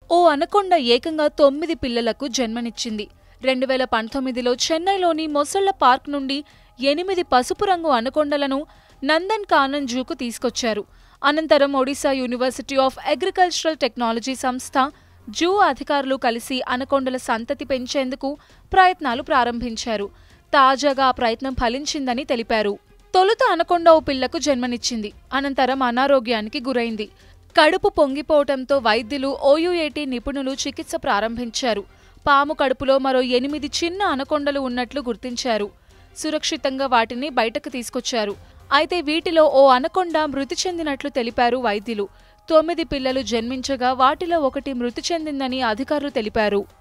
ఓ anaconda ఏకంగా తొమ్మిది పిల్లలకు జన్మనిచ్చింది రెండు వేల పంతొమ్మిదిలో చెన్నైలోని మొసళ్ల పార్క్ నుండి ఎనిమిది పసుపు రంగు అనకొండలను నందన్ కానన్ జూకు తీసుకొచ్చారు అనంతరం Odisha university of agricultural technology సంస్థ జూ అధికారులు కలిసి అనకొండల సంతతి పెంచేందుకు ప్రయత్నాలు ప్రారంభించారు తాజాగా ఆ ప్రయత్నం ఫలించిందని తెలిపారు తొలుత అనకొండ ఓ పిల్లకు జన్మనిచ్చింది అనంతరం అనారోగ్యానికి గురైంది కడుపు పొంగిపోవటంతో వైద్యులు ఓయూఏటీ నిపుణులు చికిత్స ప్రారంభించారు పాము కడుపులో మరో ఎనిమిది చిన్న అనకొండలు ఉన్నట్లు గుర్తించారు సురక్షితంగా వాటిని బయటకు తీసుకొచ్చారు అయితే వీటిలో ఓ అనకొండ మృతి చెందినట్లు తెలిపారు వైద్యులు తొమ్మిది పిల్లలు జన్మించగా వాటిలో ఒకటి మృతి చెందిందని అధికారులు తెలిపారు